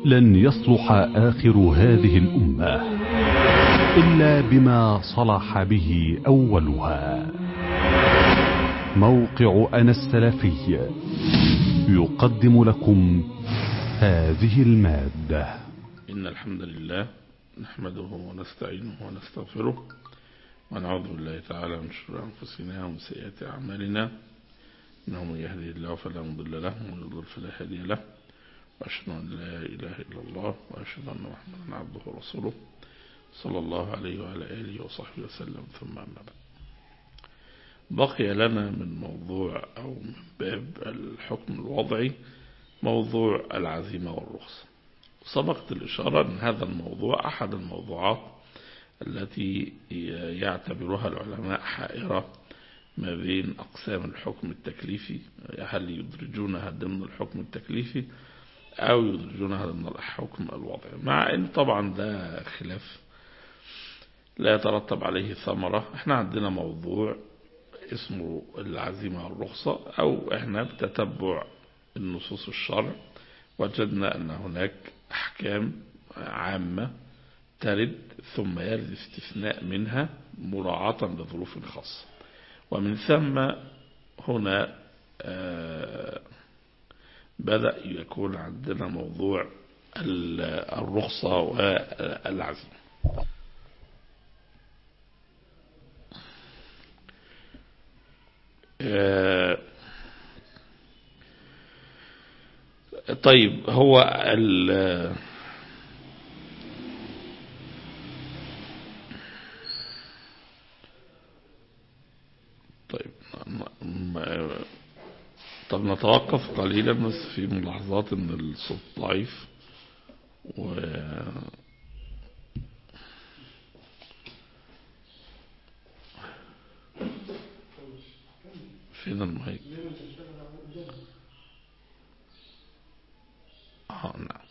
لن يصلح آخر هذه الأمة إلا بما صلح به أولها موقع أنا السلفي يقدم لكم هذه المادة إن الحمد لله نحمده ونستعينه ونستغفره ونعوذ بالله تعالى من شرور أنفسنا ومن سيئات أعمالنا إنه من يهدي الله فلا مضل له ومن يضلل فلا هادي له وأشهد أن لا إله إلا الله وأشهد أن محمدا عبده ورسوله صلى الله عليه وعلى آله وصحبه وسلم ثم أما بعد بقي لنا من موضوع أو من باب الحكم الوضعي موضوع العزيمة والرخصة سبقت الإشارة أن هذا الموضوع أحد الموضوعات التي يعتبرها العلماء حائرة ما بين أقسام الحكم التكليفي هل يدرجونها ضمن الحكم التكليفي أو يدرجونها ضمن الحكم الوضعي مع أن طبعا ده خلاف لا يترتب عليه ثمرة احنا عندنا موضوع اسمه العزيمة والرخصة أو احنا بتتبع النصوص الشرع وجدنا أن هناك أحكام عامة ترد ثم يرد استثناء منها مراعاة لظروف خاصة ومن ثم هنا بدأ يكون عندنا موضوع الرخصة والعزيمة طيب هو ال طيب طب نتوقف قليلا بس في ملاحظات ان الصوت ضعيف و فين المايك اه نعم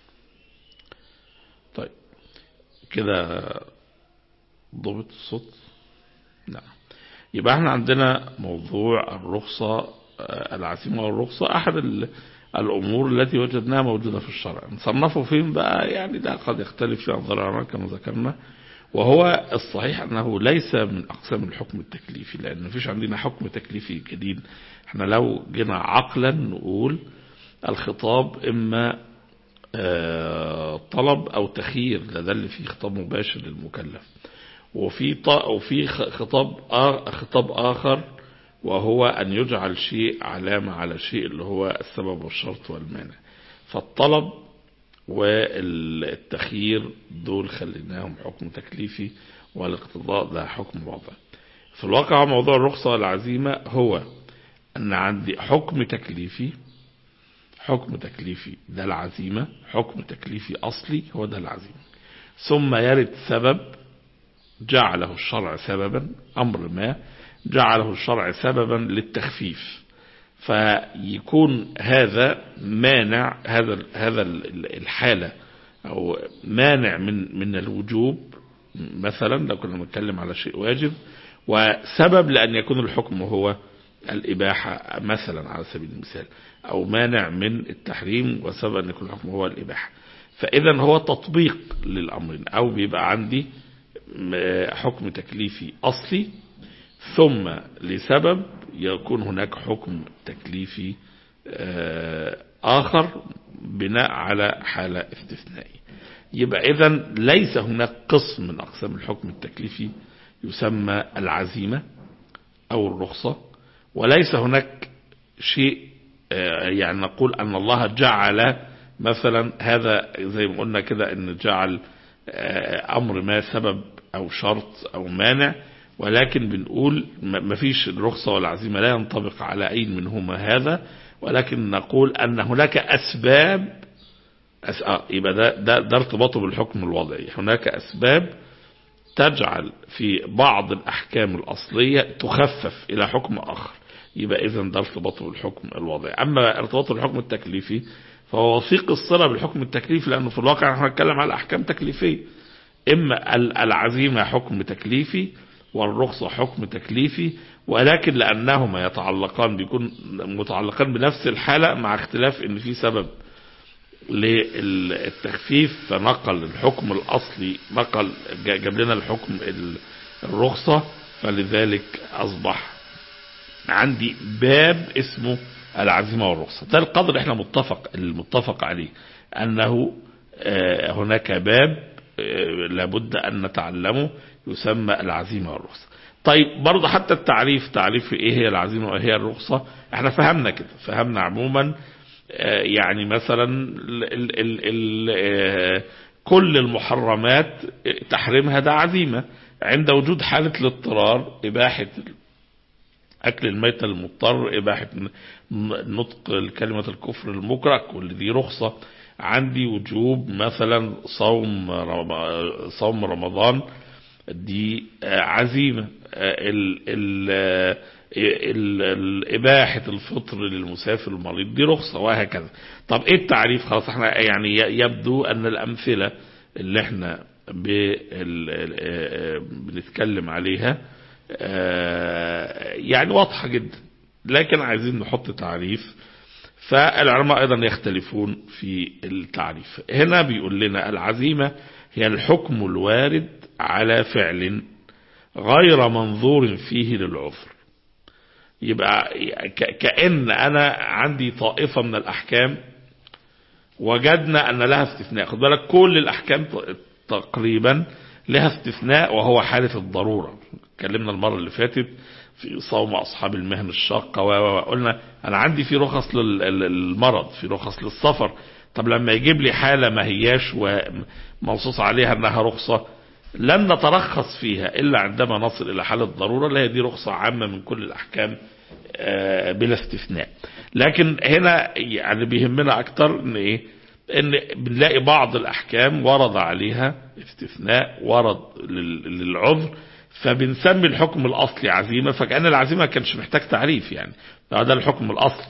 طيب كده ضبط الصوت نعم يبقى احنا عندنا موضوع الرخصة العزيمة والرخصة احد الامور التي وجدناها موجودة في الشرع نصنفه فين بقى يعني ده قد يختلف في انظار العلماء كما ذكرنا وهو الصحيح انه ليس من اقسام الحكم التكليفي لان مفيش عندنا حكم تكليفي جديد احنا لو جينا عقلا نقول الخطاب اما طلب او تخيير ده اللي فيه خطاب مباشر للمكلف وفي وفي خطاب خطاب اخر وهو ان يجعل شيء علامة على شيء اللي هو السبب والشرط والمانع فالطلب والتخيير دول خليناهم حكم تكليفي والاقتضاء ده حكم وضع في الواقع موضوع الرخصة والعزيمة هو ان عندي حكم تكليفي حكم تكليفي ده العزيمة حكم تكليفي أصلي هو ده العزيمة ثم يرد سبب جعله الشرع سببا أمر ما جعله الشرع سببا للتخفيف فيكون هذا مانع هذا هذا الحالة أو مانع من من الوجوب مثلا لو كنا بنتكلم على شيء واجب وسبب لأن يكون الحكم هو الإباحة مثلا على سبيل المثال أو مانع من التحريم وسبب أن يكون الحكم هو الإباحة فإذا هو تطبيق للأمرين أو بيبقى عندي حكم تكليفي أصلي ثم لسبب يكون هناك حكم تكليفي آخر بناء على حالة استثنائية يبقى إذا ليس هناك قسم من أقسام الحكم التكليفي يسمى العزيمة أو الرخصة وليس هناك شيء يعني نقول أن الله جعل مثلا هذا زي ما قلنا كده أن جعل أمر ما سبب أو شرط أو مانع ولكن بنقول ما فيش الرخصة والعزيمة لا ينطبق على أي منهما هذا ولكن نقول أن هناك أسباب أس... آه يبقى ده, ده, ده ارتباطه بالحكم الوضعي هناك أسباب تجعل في بعض الأحكام الأصلية تخفف إلى حكم آخر يبقى إذا ده ارتباطه بالحكم الوضعي أما ارتباطه بالحكم التكليفي فهو وثيق الصلة بالحكم التكليفي لأنه في الواقع نحن نتكلم على أحكام تكليفية إما العزيمة حكم تكليفي والرخصة حكم تكليفي ولكن لأنهما يتعلقان بيكون متعلقان بنفس الحالة مع اختلاف ان في سبب للتخفيف فنقل الحكم الأصلي نقل جاب لنا الحكم الرخصة فلذلك أصبح عندي باب اسمه العزيمة والرخصة ده القدر احنا متفق المتفق عليه أنه هناك باب لابد أن نتعلمه يسمى العزيمة والرخصة طيب برضه حتى التعريف تعريف ايه هي العزيمة وايه هي الرخصة احنا فهمنا كده فهمنا عموما يعني مثلا ال ال ال كل المحرمات تحريمها ده عزيمة عند وجود حالة الاضطرار إباحة أكل الميتة المضطر إباحة نطق كلمة الكفر المكره كل دي رخصة عندي وجوب مثلا صوم صوم رمضان دي عزيمة ال ال ال إباحة الفطر للمسافر المريض دي رخصة وهكذا طب ايه التعريف خلاص احنا يعني يبدو ان الامثلة اللي احنا بنتكلم عليها يعني واضحة جدا لكن عايزين نحط تعريف فالعلماء ايضا يختلفون في التعريف هنا بيقول لنا العزيمة هي الحكم الوارد على فعل غير منظور فيه للعذر يبقى كأن أنا عندي طائفة من الأحكام وجدنا أن لها استثناء خد بالك كل الأحكام تقريبا لها استثناء وهو حالة الضرورة اتكلمنا المرة اللي فاتت في صوم أصحاب المهن الشاقة وقلنا أنا عندي في رخص للمرض في رخص للسفر طب لما يجيب لي حالة ما هياش ومنصوص عليها أنها رخصة لن نترخص فيها إلا عندما نصل إلى حالة ضرورة اللي هي دي رخصة عامة من كل الأحكام بلا استثناء لكن هنا يعني بيهمنا أكتر إن إيه إن بنلاقي بعض الأحكام ورد عليها استثناء ورد للعذر فبنسمي الحكم الأصلي عزيمة فكأن العزيمة ما كانش محتاج تعريف يعني ده الحكم الأصلي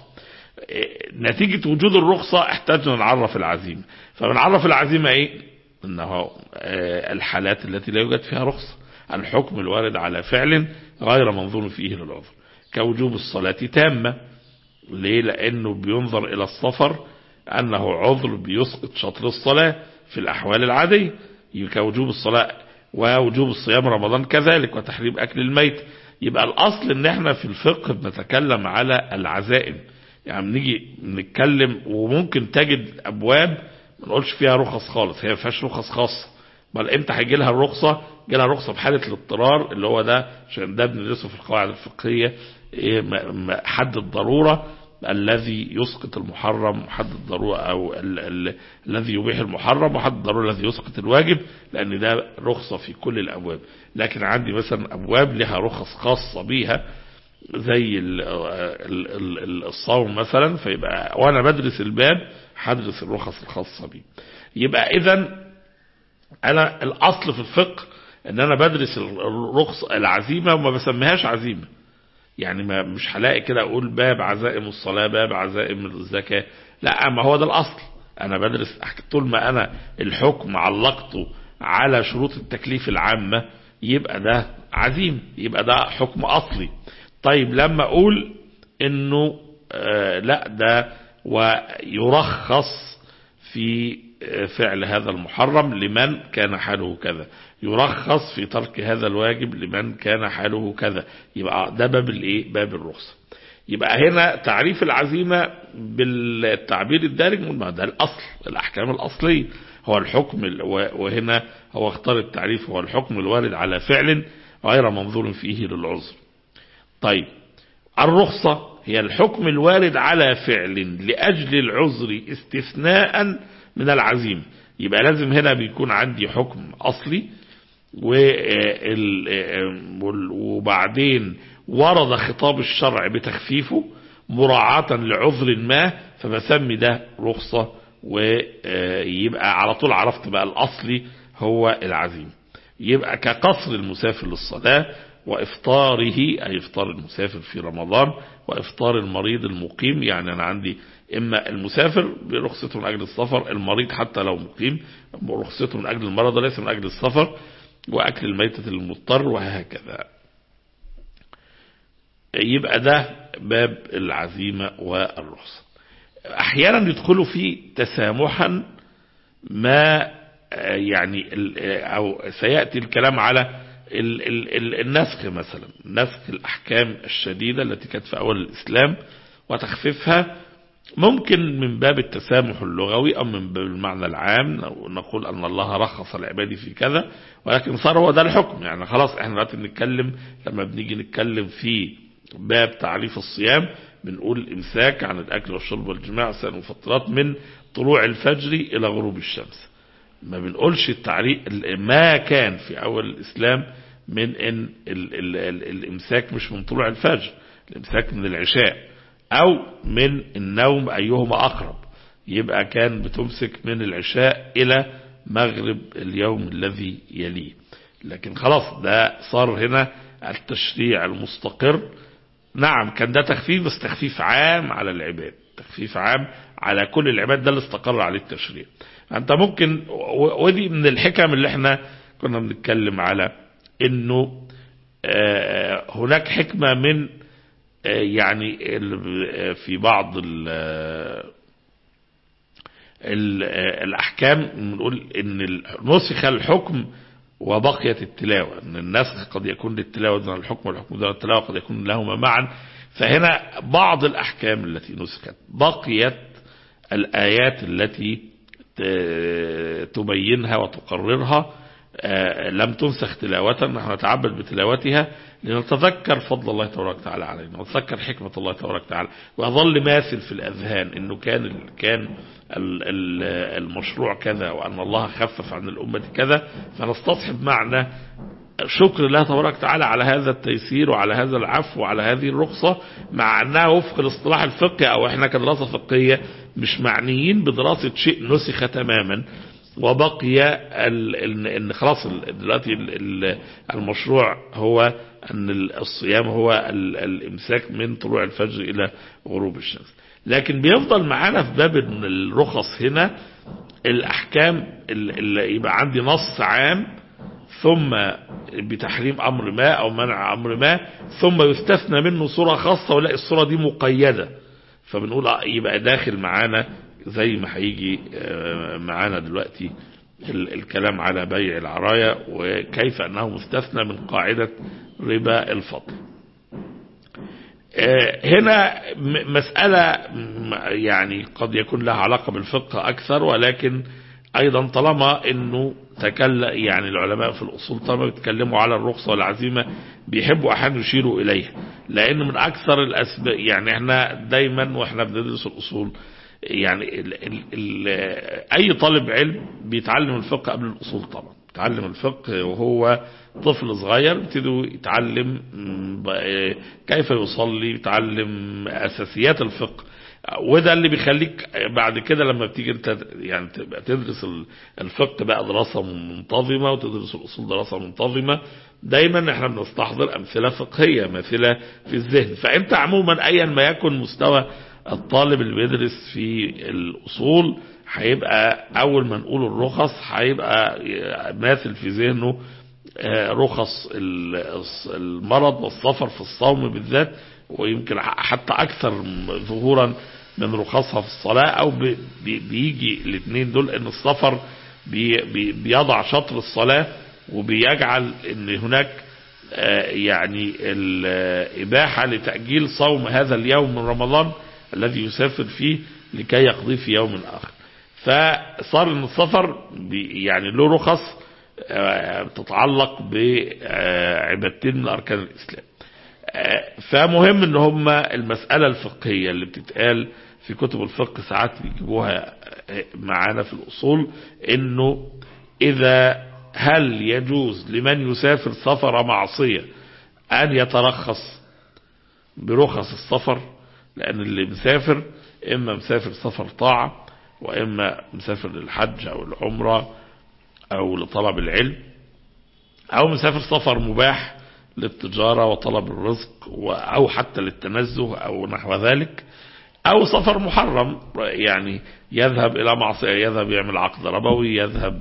نتيجة وجود الرخصة احتاجنا نعرف العزيمة فبنعرف العزيمة ايه انه الحالات التي لا يوجد فيها رخصة الحكم الوارد على فعل غير منظور فيه للعذر كوجوب الصلاة تامة ليه لانه بينظر الى السفر انه عذر بيسقط شطر الصلاة في الاحوال العادية كوجوب الصلاة ووجوب الصيام رمضان كذلك وتحريم اكل الميت يبقى الاصل ان احنا في الفقه بنتكلم على العزائم يعني نيجي نتكلم وممكن تجد ابواب ما نقولش فيها رخص خالص هي ما فيهاش رخص خاصه بل امتى هيجي لها الرخصه يجي لها رخصه في حاله الاضطرار اللي هو ده عشان ده بندرسه في القواعد الفقهيه حد الضروره الذي يسقط المحرم حد الضروره او ال ال الذي يبيح المحرم وحد الضروره الذي يسقط الواجب لان ده رخصه في كل الابواب لكن عندي مثلا ابواب لها رخص خاصه بيها زي الصوم مثلا فيبقى وانا بدرس الباب هدرس الرخص الخاصة بيه يبقى اذا انا الاصل في الفقه ان انا بدرس الرخص العزيمة وما بسميهاش عزيمة يعني ما مش هلاقي كده اقول باب عزائم الصلاة باب عزائم الزكاة لا ما هو ده الاصل انا بدرس طول ما انا الحكم علقته على شروط التكليف العامة يبقى ده عزيم يبقى ده حكم اصلي طيب لما اقول انه آه لا ده ويرخص في فعل هذا المحرم لمن كان حاله كذا يرخص في ترك هذا الواجب لمن كان حاله كذا يبقى ده باب الايه باب الرخصة يبقى هنا تعريف العزيمة بالتعبير الدارج ما ده الاصل الاحكام الاصلية هو الحكم وهنا هو اختار التعريف هو الحكم الوارد على فعل غير منظور فيه للعذر طيب الرخصة هي الحكم الوارد على فعل لأجل العذر استثناء من العزيمة يبقى لازم هنا بيكون عندي حكم أصلي وبعدين ورد خطاب الشرع بتخفيفه مراعاة لعذر ما فبسمي ده رخصة ويبقى على طول عرفت بقى الأصلي هو العزيمة يبقى كقصر المسافر للصلاة وإفطاره أي إفطار المسافر في رمضان وإفطار المريض المقيم يعني أنا عندي إما المسافر برخصته من أجل السفر المريض حتى لو مقيم برخصته من أجل المرض وليس من أجل السفر وأكل الميتة المضطر وهكذا يبقى ده باب العزيمة والرخصة احيانا يدخلوا فيه تسامحا ما يعني او سيأتي الكلام على ال ال ال النسخ مثلا نسخ الاحكام الشديدة التي كانت في اول الاسلام وتخفيفها ممكن من باب التسامح اللغوي او من باب المعنى العام نقول ان الله رخص العباد في كذا ولكن صار هو ده الحكم يعني خلاص احنا دلوقتي بنتكلم لما بنيجي نتكلم في باب تعريف الصيام بنقول الامساك عن الاكل والشرب والجماع سنة وفترات من طلوع الفجر الى غروب الشمس ما بنقولش التعريف ما كان في اول الاسلام من ان ال ال ال الامساك مش من طلوع الفجر الامساك من العشاء او من النوم ايهما اقرب يبقى كان بتمسك من العشاء الى مغرب اليوم الذي يليه لكن خلاص ده صار هنا التشريع المستقر نعم كان ده تخفيف بس تخفيف عام على العباد تخفيف عام على كل العباد ده اللي استقر عليه التشريع انت ممكن ودي من الحكم اللي احنا كنا بنتكلم على انه هناك حكمة من يعني في بعض ال ال الاحكام نقول ان نسخ الحكم وبقيت التلاوة ان النسخ قد يكون للتلاوة دون الحكم والحكم دون التلاوة قد يكون لهما معا فهنا بعض الاحكام التي نسخت بقيت الايات التي تبينها وتقررها لم تنسخ تلاوة نحن نتعبد بتلاوتها لنتذكر فضل الله تبارك وتعالى علينا ونتذكر حكمة الله تبارك وتعالى ويظل ماثل في الأذهان أنه كان كان المشروع كذا وأن الله خفف عن الأمة كذا فنستصحب معنى شكر الله تبارك وتعالى على هذا التيسير وعلى هذا العفو وعلى هذه الرخصة مع أنها وفق الاصطلاح الفقهي أو إحنا كدراسة فقهية مش معنيين بدراسة شيء نسخ تماما وبقي ان خلاص دلوقتي المشروع هو ان الصيام هو الامساك من طلوع الفجر الى غروب الشمس لكن بيفضل معانا في باب الرخص هنا الاحكام اللي يبقى عندي نص عام ثم بتحريم امر ما او منع امر ما ثم يستثنى منه صورة خاصة ولا الصورة دي مقيدة فبنقول يبقى داخل معانا زي ما هيجي معانا دلوقتي الكلام على بيع العراية وكيف أنه مستثنى من قاعدة ربا الفضل هنا مسألة يعني قد يكون لها علاقة بالفقه أكثر ولكن أيضا طالما أنه تكلم يعني العلماء في الأصول طالما بيتكلموا على الرخصة والعزيمة بيحبوا أحيانا يشيروا إليها لأن من أكثر الأسباب يعني احنا دايما واحنا بندرس الأصول يعني ال ال ال اي طالب علم بيتعلم الفقه قبل الاصول طبعا يتعلم الفقه وهو طفل صغير بيبتدي يتعلم كيف يصلي يتعلم اساسيات الفقه وده اللي بيخليك بعد كده لما بتيجي انت يعني تبقى تدرس الفقه بقى دراسة منتظمة وتدرس الاصول دراسة منتظمة دايما احنا بنستحضر امثلة فقهية مثلة في الذهن فانت عموما ايا ما يكن مستوى الطالب اللي بيدرس في الأصول هيبقى أول ما نقول الرخص هيبقى ماثل في ذهنه رخص المرض والسفر في الصوم بالذات ويمكن حتى أكثر ظهورا من رخصها في الصلاة أو بيجي الاثنين دول أن السفر بيضع شطر الصلاة وبيجعل أن هناك يعني الإباحة لتأجيل صوم هذا اليوم من رمضان الذي يسافر فيه لكي يقضيه في يوم آخر فصار ان السفر يعني له رخص تتعلق بعبادتين من أركان الإسلام فمهم ان هم المسألة الفقهية اللي بتتقال في كتب الفقه ساعات بيجيبوها معانا في الأصول انه إذا هل يجوز لمن يسافر سفر معصية أن يترخص برخص السفر لأن اللي مسافر إما مسافر سفر طاعة وإما مسافر للحج أو العمرة أو لطلب العلم أو مسافر سفر مباح للتجارة وطلب الرزق أو حتى للتنزه أو نحو ذلك أو سفر محرم يعني يذهب إلى معصية يذهب يعمل عقد ربوي يذهب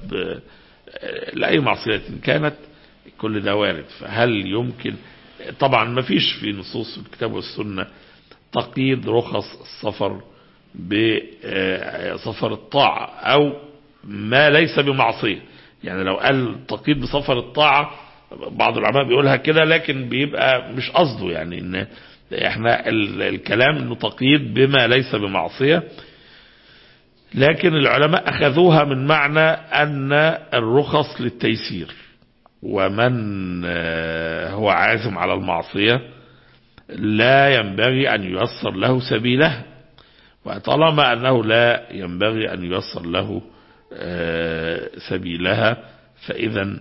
لأي معصية كانت كل ده وارد فهل يمكن طبعا ما فيش في نصوص الكتاب والسنة تقييد رخص السفر بسفر الطاعة أو ما ليس بمعصية يعني لو قال تقييد بسفر الطاعة بعض العلماء بيقولها كده لكن بيبقى مش قصده يعني ان احنا الكلام انه تقييد بما ليس بمعصية لكن العلماء اخذوها من معنى ان الرخص للتيسير ومن هو عازم على المعصية لا ينبغي ان ييسر له سبيله وطالما انه لا ينبغي ان ييسر له سبيلها فاذا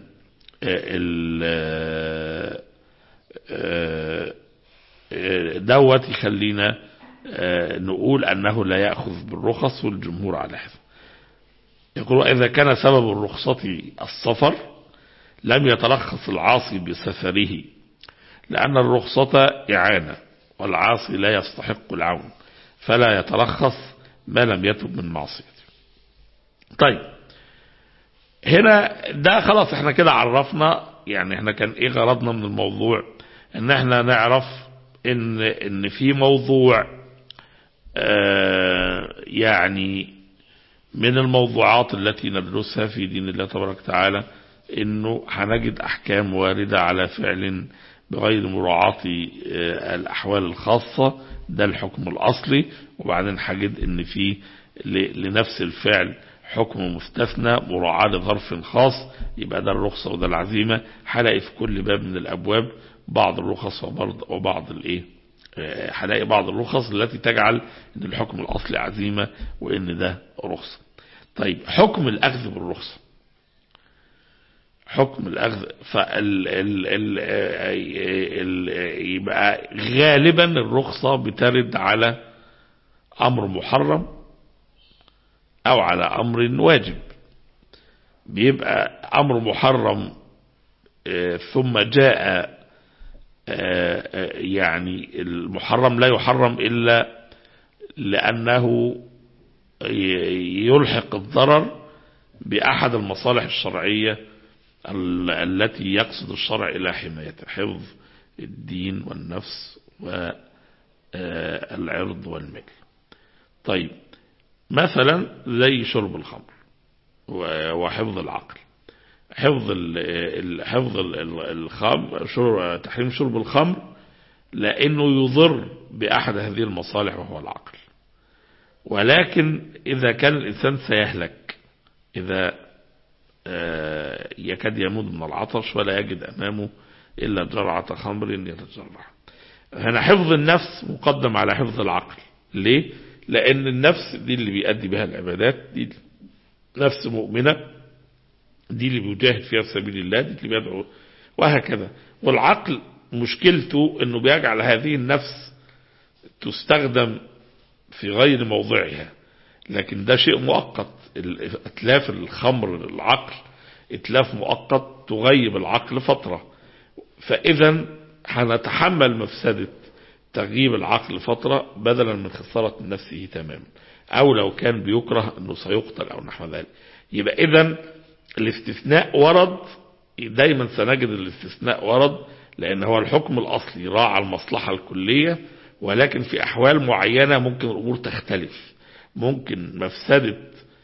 دوت يخلينا نقول أنه لا يأخذ بالرخص والجمهور على هذا يقول إذا كان سبب الرخصة السفر لم يتلخص العاصي بسفره لأن الرخصة إعانة والعاصي لا يستحق العون فلا يتلخص ما لم يتب من معصيته طيب هنا ده خلاص احنا كده عرفنا يعني احنا كان ايه غرضنا من الموضوع ان احنا نعرف ان ان في موضوع اه يعني من الموضوعات التي ندرسها في دين الله تبارك وتعالى انه هنجد احكام واردة على فعل بغير مراعاة اه الاحوال الخاصة ده الحكم الاصلي وبعدين هجد ان في لنفس الفعل حكم مستثنى مراعاة لظرف خاص يبقى ده الرخصة وده العزيمة هلاقي في كل باب من الأبواب بعض الرخص وبعض الايه هلاقي بعض الرخص التي تجعل ان الحكم الاصلي عزيمة وان ده رخصة طيب حكم الاخذ بالرخصة حكم الاخذ فال ال ال ال يبقى غالبا الرخصة بترد على امر محرم او على امر واجب بيبقى امر محرم ثم جاء يعني المحرم لا يحرم الا لانه يلحق الضرر باحد المصالح الشرعية التي يقصد الشرع الى حمايته حفظ الدين والنفس والعرض والمال طيب مثلا زي شرب الخمر وحفظ العقل حفظ ال حفظ الخمر شرب تحريم شرب الخمر لانه يضر باحد هذه المصالح وهو العقل ولكن اذا كان الانسان سيهلك اذا يكاد يموت من العطش ولا يجد امامه الا جرعة خمر يتجرع هنا حفظ النفس مقدم على حفظ العقل ليه لأن النفس دي اللي بيأدي بها العبادات دي نفس مؤمنة دي اللي بيجاهد فيها في سبيل الله دي اللي بيدعو وهكذا والعقل مشكلته انه بيجعل هذه النفس تستخدم في غير موضعها لكن ده شيء مؤقت اتلاف الخمر للعقل اتلاف مؤقت تغيب العقل فترة فاذا هنتحمل مفسدة تغييب العقل فترة بدلا من خسارة نفسه تماما او لو كان بيكره انه سيقتل او نحو ذلك يبقى اذا الاستثناء ورد دايما سنجد الاستثناء ورد لان هو الحكم الاصلي راعى المصلحة الكلية ولكن في احوال معينة ممكن الامور تختلف ممكن مفسدة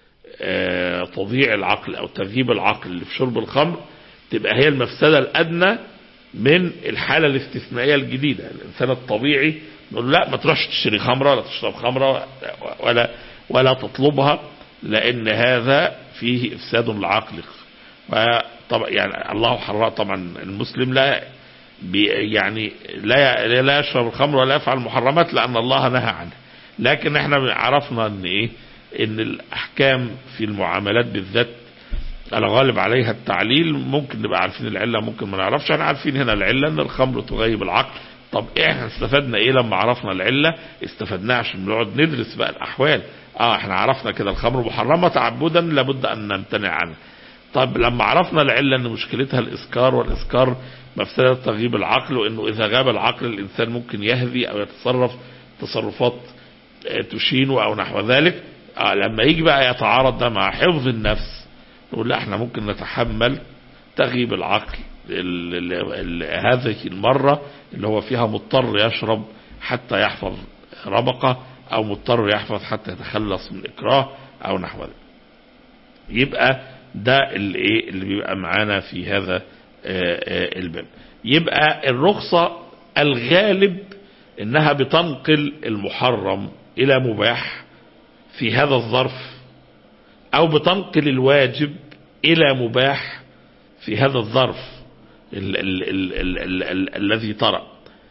تضييع العقل او تغييب العقل اللي في شرب الخمر تبقى هي المفسدة الادنى من الحالة الاستثنائية الجديدة الانسان الطبيعي نقول لا ما تروحش تشتري خمرة ولا تشرب خمرة ولا ولا تطلبها لان هذا فيه افساد العقل وطبعا يعني الله حرم طبعا المسلم لا يعني لا لا يشرب الخمر ولا يفعل المحرمات لان الله نهى عنه لكن احنا عرفنا ان ايه ان الاحكام في المعاملات بالذات الغالب عليها التعليل ممكن نبقى عارفين العلة ممكن ما نعرفش احنا عارفين هنا العلة ان الخمر تغيب العقل طب احنا استفدنا ايه لما عرفنا العلة استفدناه عشان نقعد ندرس بقى الاحوال اه احنا عرفنا كده الخمر محرمة تعبدا لابد ان نمتنع عنها طب لما عرفنا العلة ان مشكلتها الاسكار والاسكار مفسدة تغييب العقل وانه اذا غاب العقل الانسان ممكن يهذي او يتصرف تصرفات تشينه او نحو ذلك آه لما يجي بقى يتعارض ده مع حفظ النفس نقول لا احنا ممكن نتحمل تغييب العقل ال ال ال هذه المرة اللي هو فيها مضطر يشرب حتى يحفظ ربقة أو مضطر يحفظ حتى يتخلص من إكراه أو نحو ذلك يبقى ده اللي, إيه اللي بيبقى معانا في هذا الباب يبقى الرخصة الغالب انها بتنقل المحرم الى مباح في هذا الظرف او بتنقل الواجب الى مباح في هذا الظرف ال ال ال ال ال ال الذي طرأ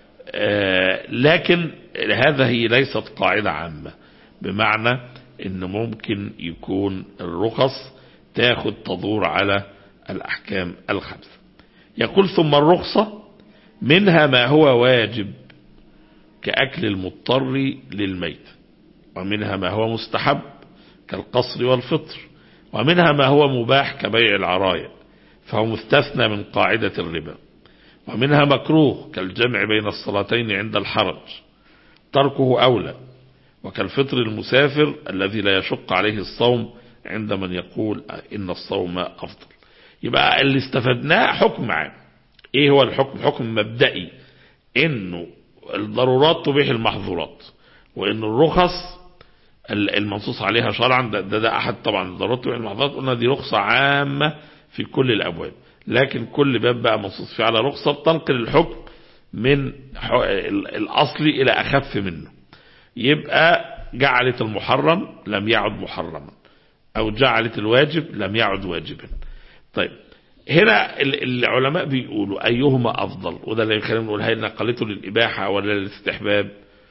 لكن هذه ليست قاعدة عامة بمعنى ان ممكن يكون الرخص تاخد تدور على الاحكام الخمسة يقول ثم الرخصة منها ما هو واجب كأكل المضطر للميت ومنها ما هو مستحب كالقصر والفطر ومنها ما هو مباح كبيع العرايا فهو مستثنى من قاعدة الربا ومنها مكروه كالجمع بين الصلاتين عند الحرج تركه أولى وكالفطر المسافر الذي لا يشق عليه الصوم عند من يقول إن الصوم أفضل يبقى اللي استفدناه حكم عام ايه هو الحكم حكم مبدئي انه الضرورات تبيح المحظورات وان الرخص المنصوص عليها شرعا ده, ده, ده احد طبعا الضرورات تبيح المحظورات قلنا دي رخصة عامة في كل الابواب لكن كل باب بقى منصوص فيه على رخصة بتنقل الحكم من الاصلي الى اخف منه يبقى جعلت المحرم لم يعد محرما او جعلت الواجب لم يعد واجبا طيب هنا العلماء بيقولوا أيهما أفضل وده اللي خلينا نقول هل نقلته للإباحة ولا للاستحباب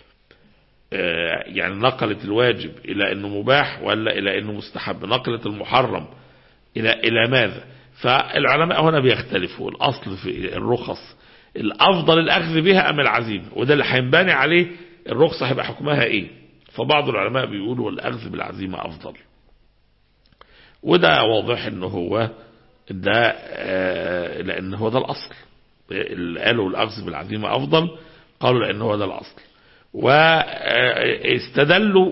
يعني نقلت الواجب إلى أنه مباح ولا إلى أنه مستحب نقلت المحرم إلى إلى ماذا فالعلماء هنا بيختلفوا الأصل في الرخص الأفضل الأخذ بها أم العزيمة وده اللي هينبني عليه الرخصة هيبقى حكمها إيه فبعض العلماء بيقولوا الأخذ بالعزيمة أفضل وده واضح أنه هو ده لأن هو ده الأصل قالوا الأخذ بالعزيمة أفضل قالوا لأن هو ده الأصل واستدلوا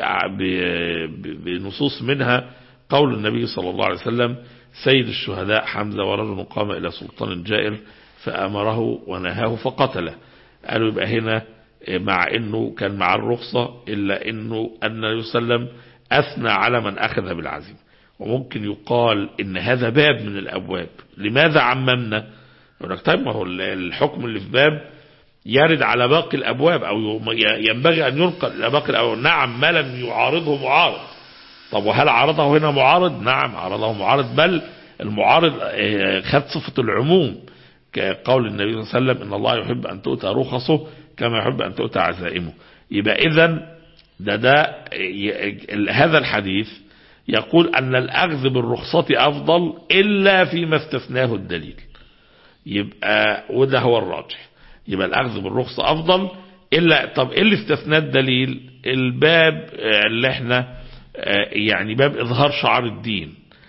بنصوص منها قول النبي صلى الله عليه وسلم سيد الشهداء حمزة ورجل قام إلى سلطان جائر فأمره ونهاه فقتله قالوا يبقى هنا مع أنه كان مع الرخصة إلا أنه النبي صلى الله عليه وسلم أثنى على من أخذ بالعزيمة وممكن يقال ان هذا باب من الابواب لماذا عممنا يقول لك طيب ما هو الحكم اللي في باب يرد على باقي الابواب او ينبغي ان ينقل الى باقي الابواب نعم ما لم يعارضه معارض طب وهل عارضه هنا معارض نعم عارضه معارض بل المعارض خد صفة العموم كقول النبي صلى الله عليه وسلم ان الله يحب ان تؤتى رخصه كما يحب ان تؤتى عزائمه يبقى اذا ده ده هذا الحديث يقول أن الأخذ بالرخصة أفضل إلا فيما استثناه الدليل يبقى وده هو الراجح يبقى الأخذ بالرخصة أفضل إلا طب إيه اللي استثناه الدليل الباب اللي احنا يعني باب إظهار شعار الدين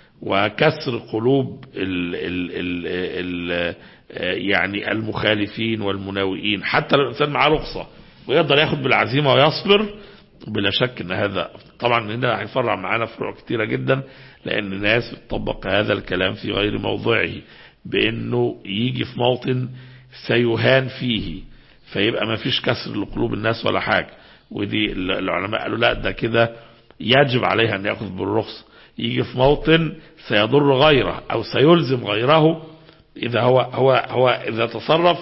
وكسر قلوب ال ال ال ال يعني المخالفين والمناوئين حتى لو الإنسان معاه رخصة ويقدر ياخد بالعزيمة ويصبر بلا شك ان هذا طبعا هنا هيفرع معانا فروع كتيرة جدا لان الناس بتطبق هذا الكلام في غير موضعه بانه يجي في موطن سيهان فيه فيبقى ما فيش كسر لقلوب الناس ولا حاجة ودي العلماء قالوا لا ده كده يجب عليه ان ياخذ بالرخصة يجي في موطن سيضر غيره او سيلزم غيره اذا هو هو هو اذا تصرف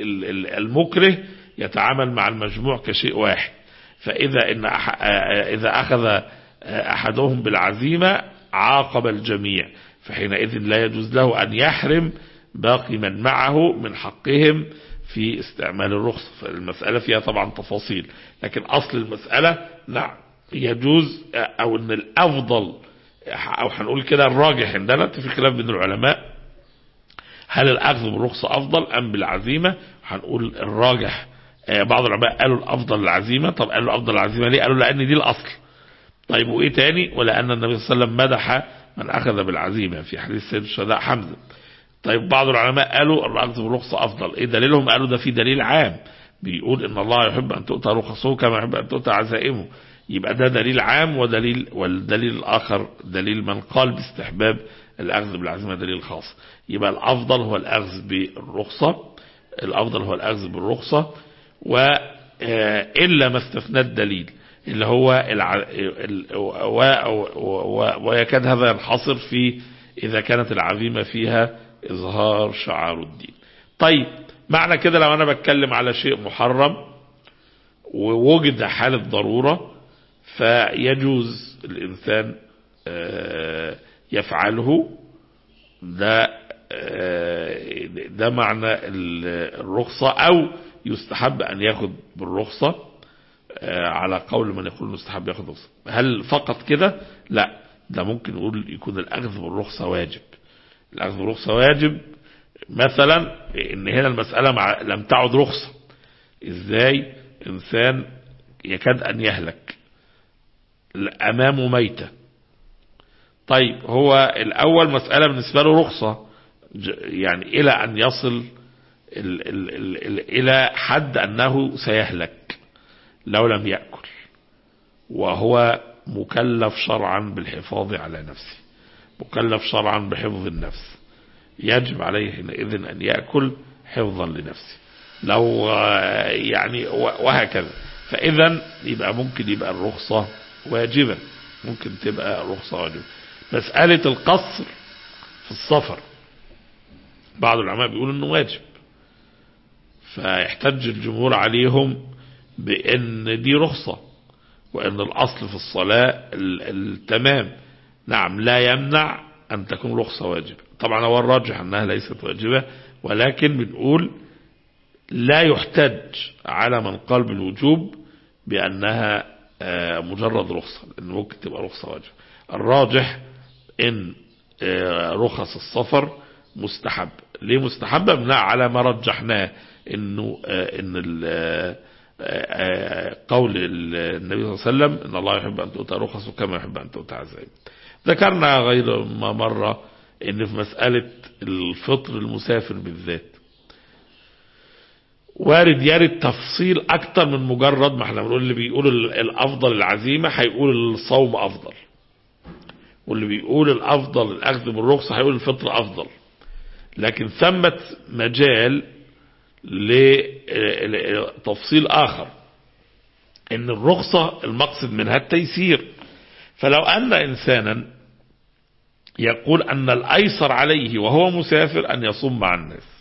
المكره يتعامل مع المجموع كشيء واحد فإذا إن أح... إذا أخذ أحدهم بالعزيمة عاقب الجميع فحينئذ لا يجوز له أن يحرم باقي من معه من حقهم في استعمال الرخصة فالمسألة فيها طبعا تفاصيل لكن أصل المسألة نعم يجوز أو أن الأفضل أو هنقول كده الراجح عندنا في خلاف بين العلماء هل الأخذ بالرخصة أفضل أم بالعزيمة هنقول الراجح بعض العلماء قالوا الافضل العزيمه طب قالوا الافضل العزيمه ليه قالوا لان دي الاصل طيب وايه تاني ولان النبي صلى الله عليه وسلم مدح من اخذ بالعزيمه في حديث سيد الشهداء حمزه طيب بعض العلماء قالوا الاخذ بالرخصه افضل ايه دليلهم قالوا ده في دليل عام بيقول ان الله يحب ان تؤتى رخصه كما يحب ان تؤتى عزائمه يبقى ده دليل عام ودليل والدليل الاخر دليل من قال باستحباب الاخذ بالعزيمه دليل خاص يبقى الافضل هو الاخذ بالرخصه الافضل هو الاخذ بالرخصه وإلا ما استثنى الدليل اللي هو الع... ال... و... و... ويكاد هذا ينحصر في إذا كانت العزيمة فيها إظهار شعار الدين طيب معنى كده لو أنا بتكلم على شيء محرم ووجد حالة ضرورة فيجوز الإنسان يفعله ده ده معنى الرخصة أو يستحب أن ياخد بالرخصة على قول من يقول مستحب ياخد رخصة هل فقط كده لا ده ممكن نقول يكون الأخذ بالرخصة واجب الأخذ بالرخصة واجب مثلا ان هنا المسألة مع لم تعد رخصة ازاي انسان يكاد ان يهلك امامه ميتة طيب هو الاول مسألة بالنسبة له رخصة يعني الى ان يصل ال ال ال ال الى حد انه سيهلك لو لم يأكل وهو مكلف شرعا بالحفاظ على نفسه مكلف شرعا بحفظ النفس يجب عليه حينئذ أن يأكل حفظا لنفسه لو يعني وهكذا فإذا يبقى ممكن يبقى الرخصة واجبة ممكن تبقى الرخصة واجبة مسألة القصر في السفر بعض العلماء بيقول انه واجب فيحتج الجمهور عليهم بان دي رخصة وان الاصل في الصلاة التمام نعم لا يمنع ان تكون رخصة واجبة طبعا هو الراجح انها ليست واجبة ولكن بنقول لا يحتج على من قال بالوجوب بانها مجرد رخصة لان ممكن تبقى رخصة واجبة الراجح ان رخص السفر مستحب ليه مستحبة بناء على ما رجحناه انه ان قول النبي صلى الله عليه وسلم ان الله يحب ان تؤتى رخصه كما يحب ان تؤتى عزائم ذكرنا غير ما مرة ان في مسألة الفطر المسافر بالذات وارد يرد تفصيل اكتر من مجرد ما احنا بنقول اللي بيقول الافضل العزيمة هيقول الصوم افضل واللي بيقول الافضل الاخذ بالرخصة هيقول الفطر افضل لكن ثمة مجال لتفصيل اخر ان الرخصة المقصد منها التيسير فلو ان انسانا يقول ان الايسر عليه وهو مسافر ان يصوم مع الناس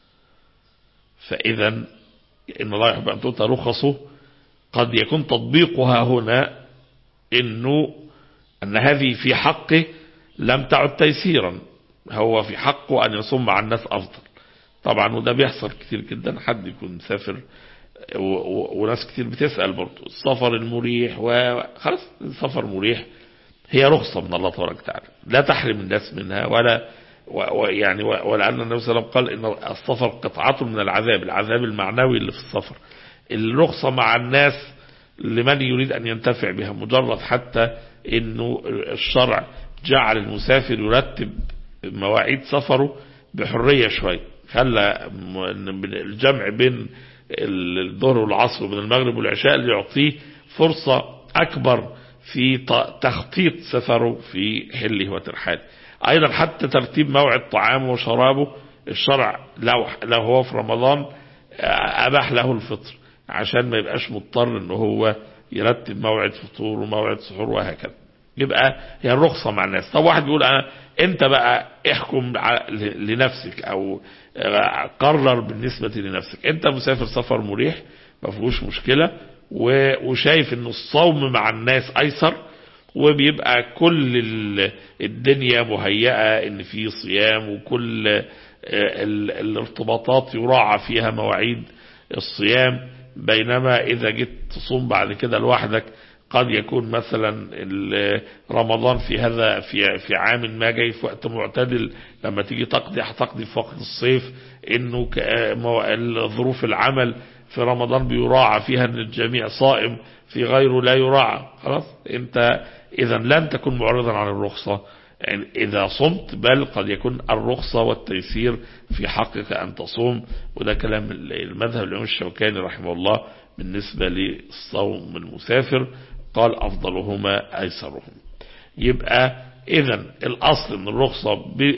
فاذا ان الله يحب ان تؤتى رخصه قد يكون تطبيقها هنا انه ان هذه في حقه لم تعد تيسيرا هو في حقه ان يصوم مع الناس افضل طبعا وده بيحصل كتير جدا حد يكون مسافر وناس كتير بتسأل برضه السفر المريح وخلاص السفر مريح هي رخصة من الله تبارك وتعالى لا تحرم الناس منها ولا ويعني ولأن النبي صلى الله عليه وسلم قال إن السفر قطعة من العذاب العذاب المعنوي اللي في السفر الرخصة مع الناس لمن يريد أن ينتفع بها مجرد حتى إنه الشرع جعل المسافر يرتب مواعيد سفره بحرية شوية خلى الجمع بين الظهر والعصر وبين المغرب والعشاء اللي يعطيه فرصة أكبر في تخطيط سفره في حله وترحاله أيضا حتى ترتيب موعد طعامه وشرابه الشرع لو, لو هو في رمضان أباح له الفطر عشان ما يبقاش مضطر ان هو يرتب موعد فطور وموعد سحور وهكذا يبقى هي الرخصة مع الناس طب واحد بيقول أنا انت بقى احكم لنفسك او قرر بالنسبة لنفسك انت مسافر سفر مريح ما فيهوش مشكلة وشايف ان الصوم مع الناس ايسر وبيبقى كل الدنيا مهيئة ان في صيام وكل الارتباطات يراعى فيها مواعيد الصيام بينما اذا جيت تصوم بعد كده لوحدك قد يكون مثلا رمضان في هذا في في عام ما جاي في وقت معتدل لما تيجي تقضي هتقضي في وقت الصيف انه ظروف العمل في رمضان بيراعى فيها ان الجميع صائم في غيره لا يراعى خلاص انت اذا لن تكون معرضا عن الرخصة يعني اذا صمت بل قد يكون الرخصة والتيسير في حقك ان تصوم وده كلام المذهب الامام الشوكاني رحمه الله بالنسبة للصوم المسافر قال أفضلهما أيسرهم يبقى إذا الأصل من الرخصة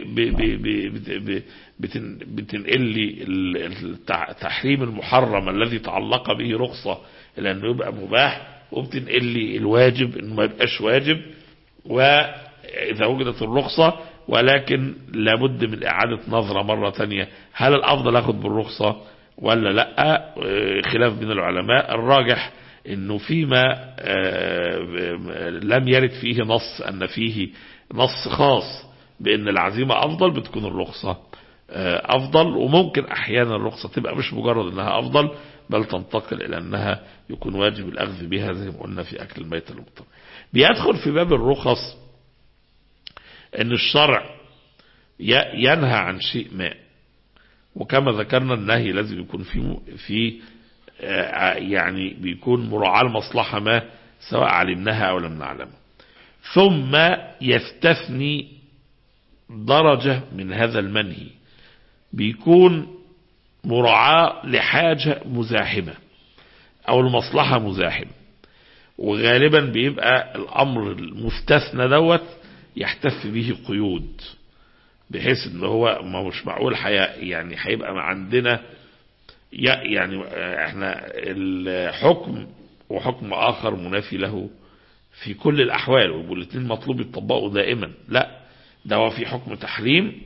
بتنقل لي التحريم المحرم الذي تعلق به رخصة إلى أنه يبقى مباح وبتنقل لي الواجب انه ما يبقاش واجب واذا وجدت الرخصة ولكن لابد من اعادة نظرة مرة تانية هل الافضل اخد بالرخصة ولا لا خلاف بين العلماء الراجح انه فيما لم يرد فيه نص ان فيه نص خاص بان العزيمة افضل بتكون الرخصة افضل وممكن احيانا الرخصة تبقى مش مجرد انها افضل بل تنتقل الى انها يكون واجب الاخذ بها زي ما قلنا في اكل الميت المضطر بيدخل في باب الرخص ان الشرع ينهى عن شيء ما وكما ذكرنا النهي لازم يكون في في يعني بيكون مراعاة المصلحة ما سواء علمناها او لم نعلمها ثم يستثني درجة من هذا المنهي بيكون مراعاة لحاجة مزاحمة او المصلحة مزاحمة وغالبا بيبقى الامر المستثنى دوت يحتف به قيود بحيث ان هو ما مش معقول حياة يعني هيبقى عندنا يعني احنا الحكم وحكم اخر منافي له في كل الاحوال ويبقوا الاثنين مطلوب يطبقوا دائما لا ده هو في حكم تحريم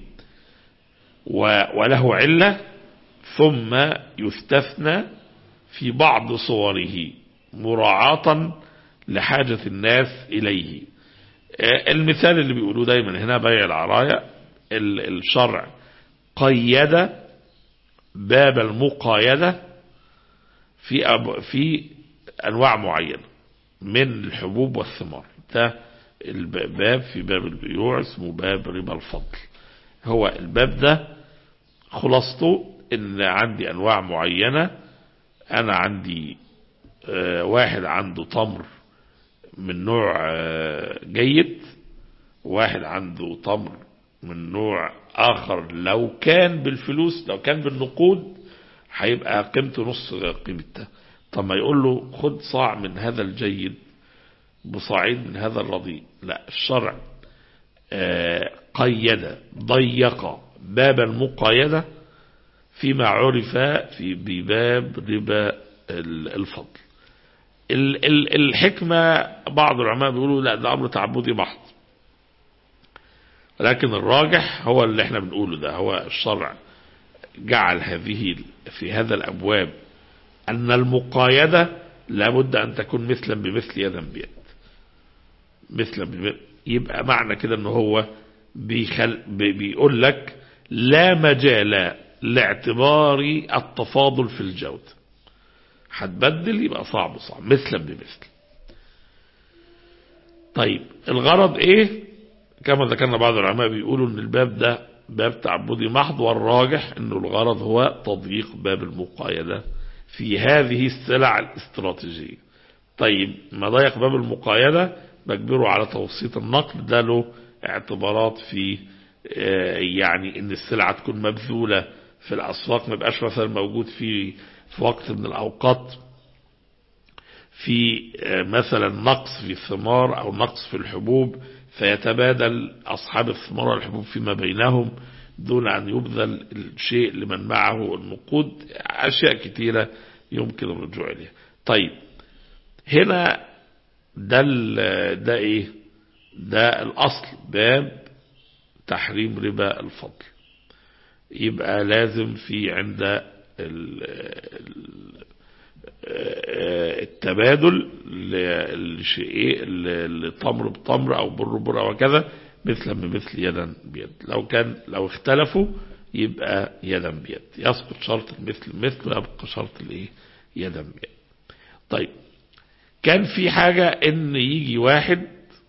وله علة ثم يستثنى في بعض صوره مراعاة لحاجة الناس إليه المثال اللي بيقولوه دايما هنا بيع العراية الشرع قيد باب المقايدة في أب في أنواع معينة من الحبوب والثمار ده الباب في باب البيوع اسمه باب ربا الفضل هو الباب ده خلاصته ان عندي انواع معينة انا عندي واحد عنده تمر من نوع جيد واحد عنده تمر من نوع اخر لو كان بالفلوس لو كان بالنقود هيبقى قيمته نص قيمة ده طب ما يقول له خد صاع من هذا الجيد بصاعين من هذا الرديء لا الشرع قيد ضيق باب المقايدة فيما عرف في بباب ربا الفضل الحكمة بعض العلماء بيقولوا لا ده أمر تعبدي محض لكن الراجح هو اللي احنا بنقوله ده هو الشرع جعل هذه في هذا الأبواب أن المقايدة لابد أن تكون مثلا بمثل يدا بيد مثلا بمثل يبقى معنى كده أنه هو بيخل بيقول لك لا مجال لاعتبار التفاضل في الجودة هتبدل يبقى صعب صعب مثلا بمثل طيب الغرض ايه كما ذكرنا بعض العلماء بيقولوا ان الباب ده باب تعبدي محض والراجح انه الغرض هو تضييق باب المقايدة في هذه السلع الاستراتيجية طيب ما ضيق باب المقايدة بجبره على توسيط النقل ده له اعتبارات في يعني ان السلعة تكون مبذولة في الاسواق ما يبقاش مثلا موجود في في وقت من الاوقات في مثلا نقص في الثمار او نقص في الحبوب فيتبادل اصحاب الثمار والحبوب فيما بينهم دون ان يبذل الشيء لمن معه النقود اشياء كثيرة يمكن الرجوع اليها طيب هنا ده ده ايه ده الاصل باب تحريم ربا الفضل يبقى لازم في عند التبادل لشيء لتمر بتمر او بر بر وكذا مثلا بمثل يدا بيد لو كان لو اختلفوا يبقى يدا بيد يسقط شرط المثل مثل ويبقى شرط الايه يدا بيد طيب كان في حاجة ان يجي واحد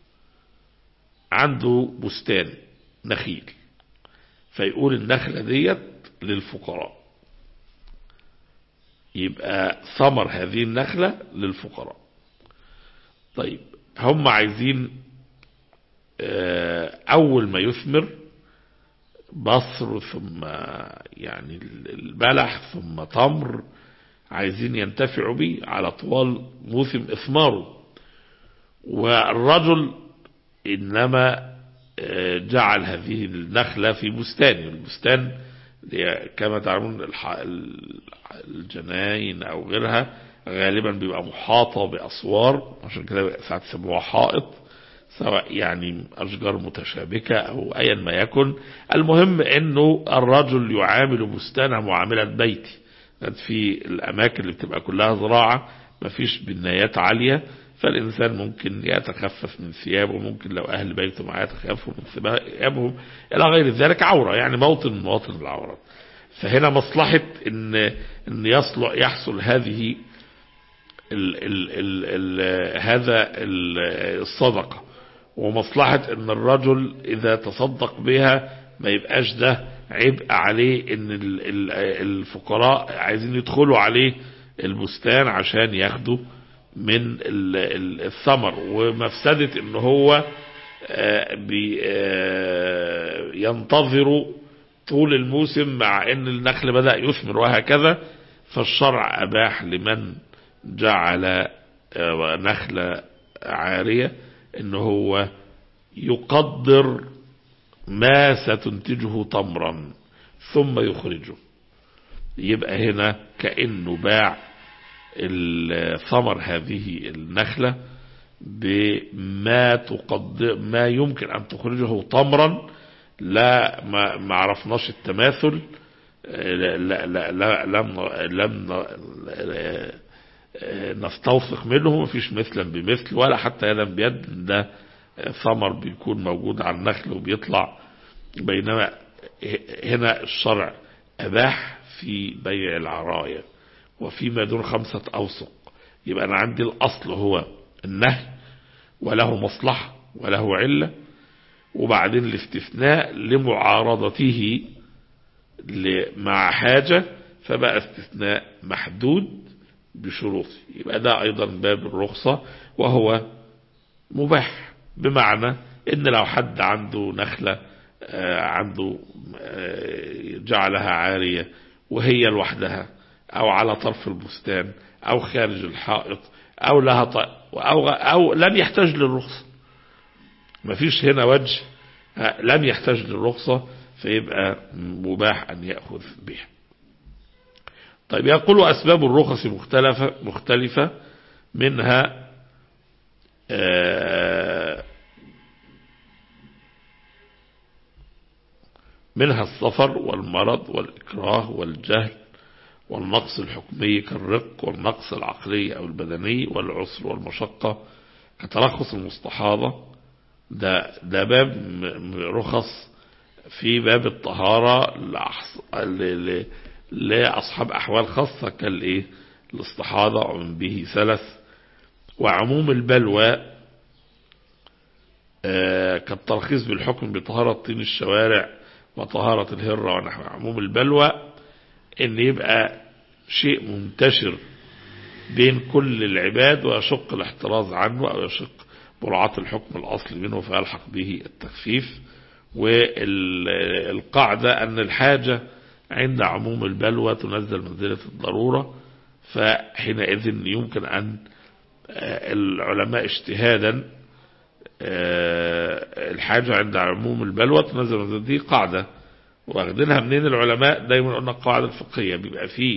عنده بستان نخيل فيقول النخلة ديت للفقراء يبقى ثمر هذه النخلة للفقراء طيب هم عايزين أول ما يثمر بصر ثم يعني البلح ثم تمر عايزين ينتفعوا به على طوال موسم إثماره والرجل إنما جعل هذه النخلة في بستان البستان كما تعلمون الجناين أو غيرها غالبا بيبقى محاطة بأسوار عشان كده ساعات يسموها حائط سواء يعني أشجار متشابكة أو أيا ما يكن المهم أنه الرجل يعامل بستانه معاملة بيتي في الأماكن اللي بتبقى كلها زراعة مفيش بنايات عالية فالإنسان ممكن يتخفف من ثيابه ممكن لو أهل بيته معاه يتخففوا من ثيابهم إلى غير ذلك عورة يعني موطن من مواطن العورة فهنا مصلحة إن, إن يصلح يحصل هذه ال ال ال ال هذا الصدقة ومصلحة ان الرجل اذا تصدق بها ما يبقاش ده عبء عليه ان الفقراء عايزين يدخلوا عليه البستان عشان ياخدوا من الثمر ومفسدة ان هو ينتظر طول الموسم مع ان النخل بدأ يثمر وهكذا فالشرع اباح لمن جعل نخلة عارية ان هو يقدر ما ستنتجه تمرا ثم يخرجه يبقى هنا كأنه باع ثمر هذه النخلة بما تقدر ما يمكن أن تخرجه تمرا لا ما, ما عرفناش التماثل لا لا لا لم لم نستوثق منه مفيش مثلا بمثل ولا حتى يدا بيد ده ثمر بيكون موجود على النخل وبيطلع بينما هنا الشرع أباح في بيع العراية وفيما دون خمسة أوسق يبقى أنا عندي الأصل هو النهي وله مصلحة وله علة وبعدين الاستثناء لمعارضته مع حاجة فبقى استثناء محدود بشروط يبقى ده أيضا باب الرخصة وهو مباح بمعنى ان لو حد عنده نخلة عنده جعلها عارية وهي لوحدها او على طرف البستان او خارج الحائط او لها طيب أو, أو لن يحتاج للرخصة مفيش هنا وجه لم يحتاج للرخصة فيبقى مباح أن يأخذ بها طيب يقول أسباب الرخص مختلفة, مختلفة منها منها السفر والمرض والإكراه والجهل والنقص الحكمي كالرق والنقص العقلي أو البدني والعسر والمشقة كترخص المستحاضة ده, ده باب رخص في باب الطهارة لأصحاب أحوال خاصة كالإيه الاستحاضة ومن به ثلاث وعموم البلوى كالترخيص بالحكم بطهارة طين الشوارع وطهارة الهرة ونحو عموم البلوى ان يبقى شيء منتشر بين كل العباد ويشق الاحتراز عنه او يشق مراعاة الحكم الاصلي منه فيلحق به التخفيف والقاعدة ان الحاجة عند عموم البلوى تنزل منزلة الضرورة فحينئذ يمكن ان العلماء اجتهادا الحاجة عند عموم البلوى تنزل منزلة دي قاعدة واخدينها منين العلماء دايما قلنا القواعد الفقهية بيبقى فيه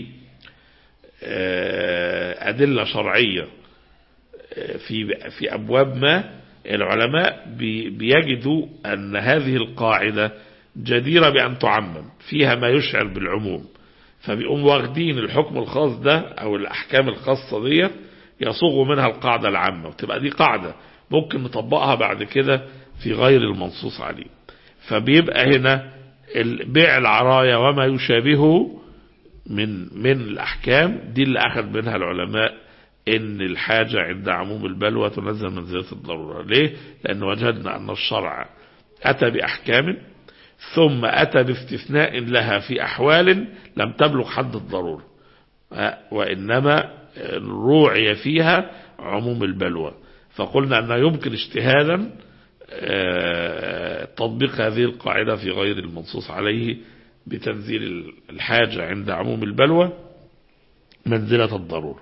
أدلة شرعية في في أبواب ما العلماء بيجدوا أن هذه القاعدة جديرة بأن تعمم فيها ما يشعر بالعموم فبيقوم واخدين الحكم الخاص ده أو الأحكام الخاصة دي يصوغوا منها القاعدة العامة وتبقى دي قاعدة ممكن نطبقها بعد كده في غير المنصوص عليه فبيبقى هنا بيع العرايا وما يشابهه من من الأحكام دي اللي أخذ منها العلماء إن الحاجة عند عموم البلوى تنزل منزلة الضرورة ليه؟ لأن وجدنا أن الشرع أتى بأحكام ثم أتى باستثناء لها في أحوال لم تبلغ حد الضرورة وإنما روعي فيها عموم البلوى فقلنا أنه يمكن اجتهادا تطبيق هذه القاعدة في غير المنصوص عليه بتنزيل الحاجة عند عموم البلوى منزلة الضرورة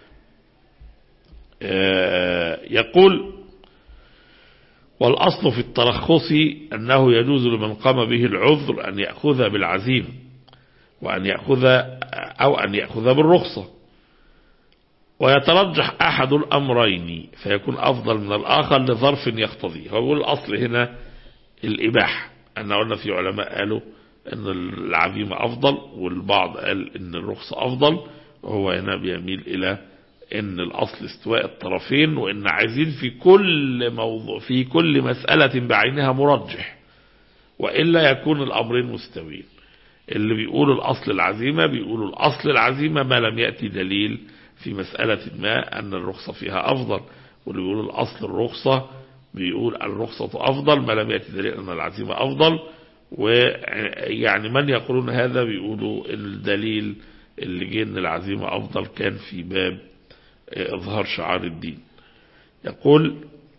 يقول والأصل في الترخص أنه يجوز لمن قام به العذر أن يأخذ بالعزيمة وأن يأخذ أو أن يأخذ بالرخصة ويترجح أحد الأمرين فيكون أفضل من الآخر لظرف يقتضيه هو بيقول الأصل هنا الإباحة أن قلنا في علماء قالوا أن العزيمة أفضل والبعض قال أن الرخصة أفضل وهو هنا بيميل إلى أن الأصل استواء الطرفين وأن عايزين في كل موضوع في كل مسألة بعينها مرجح وإلا يكون الأمرين مستويين اللي بيقولوا الأصل العزيمة بيقولوا الأصل العزيمة ما لم يأتي دليل في مسألة ما أن الرخصة فيها أفضل واللي بيقول الأصل الرخصة بيقول الرخصة أفضل ما لم يأتي دليل أن العزيمة أفضل ويعني من يقولون هذا بيقولوا الدليل اللي جه أن العزيمة أفضل كان في باب إظهار شعار الدين يقول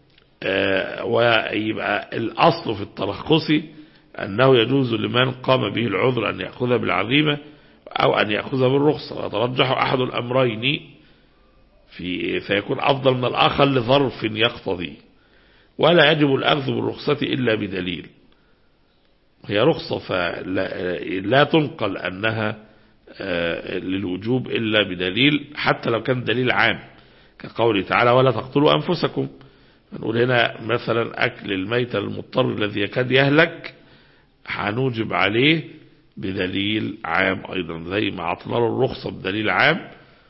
ويبقى الأصل في الترخص أنه يجوز لمن قام به العذر أن يأخذ بالعزيمة أو أن يأخذ بالرخصة ويترجح أحد الأمرين في فيكون أفضل من الآخر لظرف يقتضي ولا يجب الأخذ بالرخصة إلا بدليل هي رخصة فلا لا تنقل أنها للوجوب إلا بدليل حتى لو كان دليل عام كقوله تعالى ولا تقتلوا أنفسكم نقول هنا مثلا أكل الميت المضطر الذي يكاد يهلك هنوجب عليه بدليل عام أيضا زي ما عطنا له الرخصة بدليل عام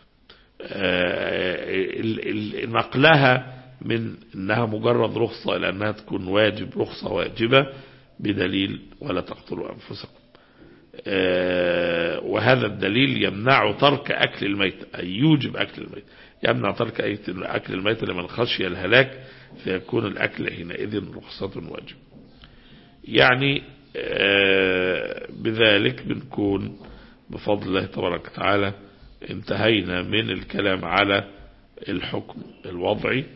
نقلها من انها مجرد رخصة الى انها تكون واجب رخصة واجبة بدليل ولا تقتلوا انفسكم وهذا الدليل يمنع ترك اكل الميت اي يوجب اكل الميت يمنع ترك اكل الميت لمن خشي الهلاك فيكون الاكل حينئذ رخصة واجب يعني بذلك بنكون بفضل الله تبارك وتعالى انتهينا من الكلام على الحكم الوضعي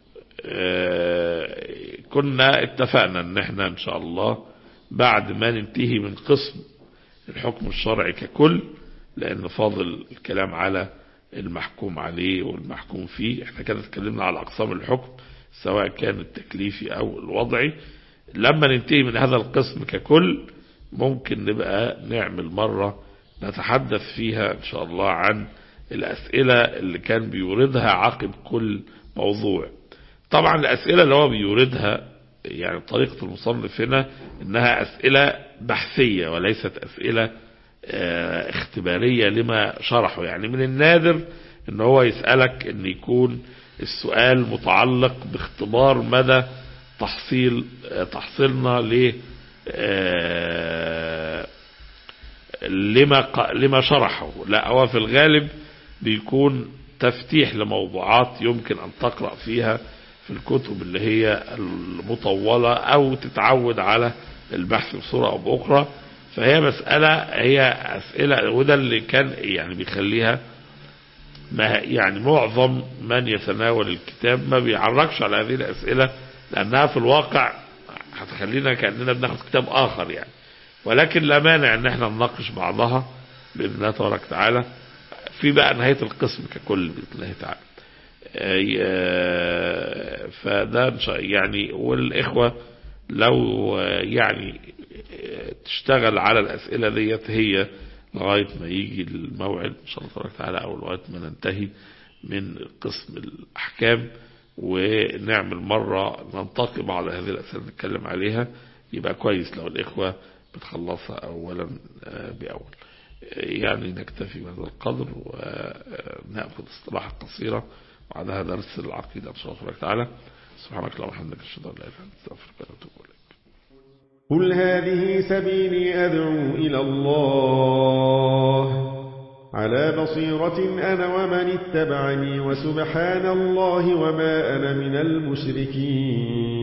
كنا اتفقنا ان احنا ان شاء الله بعد ما ننتهي من قسم الحكم الشرعي ككل لان فاضل الكلام على المحكوم عليه والمحكوم فيه احنا كده اتكلمنا على اقسام الحكم سواء كان التكليفي او الوضعي لما ننتهي من هذا القسم ككل ممكن نبقى نعمل مرة نتحدث فيها ان شاء الله عن الاسئلة اللي كان بيوردها عقب كل موضوع طبعا الاسئلة اللي هو بيوردها يعني طريقة المصنف هنا انها اسئلة بحثية وليست اسئلة اه اختبارية لما شرحه يعني من النادر ان هو يسألك ان يكون السؤال متعلق باختبار مدى تحصيل اه تحصيلنا ل اه لما لما شرحه لا هو في الغالب بيكون تفتيح لموضوعات يمكن أن تقرأ فيها في الكتب اللي هي المطولة أو تتعود على البحث بصورة أو بأخرى فهي مسألة هي أسئلة وده اللي كان يعني بيخليها ما يعني معظم من يتناول الكتاب ما بيعرقش على هذه الأسئلة لأنها في الواقع هتخلينا كأننا بناخد كتاب آخر يعني ولكن لا مانع ان احنا نناقش بعضها بإذن الله تبارك وتعالى في بقى نهاية القسم ككل بإذن الله تعالى فده يعني والإخوة لو يعني تشتغل على الأسئلة ديت هي لغاية ما يجي الموعد إن شاء الله تبارك وتعالى أو لغاية ما ننتهي من قسم الأحكام ونعمل مرة ننتقي بعض هذه الأسئلة نتكلم عليها يبقى كويس لو الإخوة بتخلصها أولا بأول يعني نكتفي بهذا القدر ونأخذ استراحة قصيرة وبعدها درس العقيدة إن شاء الله تعالى سبحانك اللهم وبحمدك أشهد أن لا إله إلا أنت أستغفرك وأتوب إليك قل هذه سبيلي أدعو إلى الله على بصيرة أنا ومن اتبعني وسبحان الله وما أنا من المشركين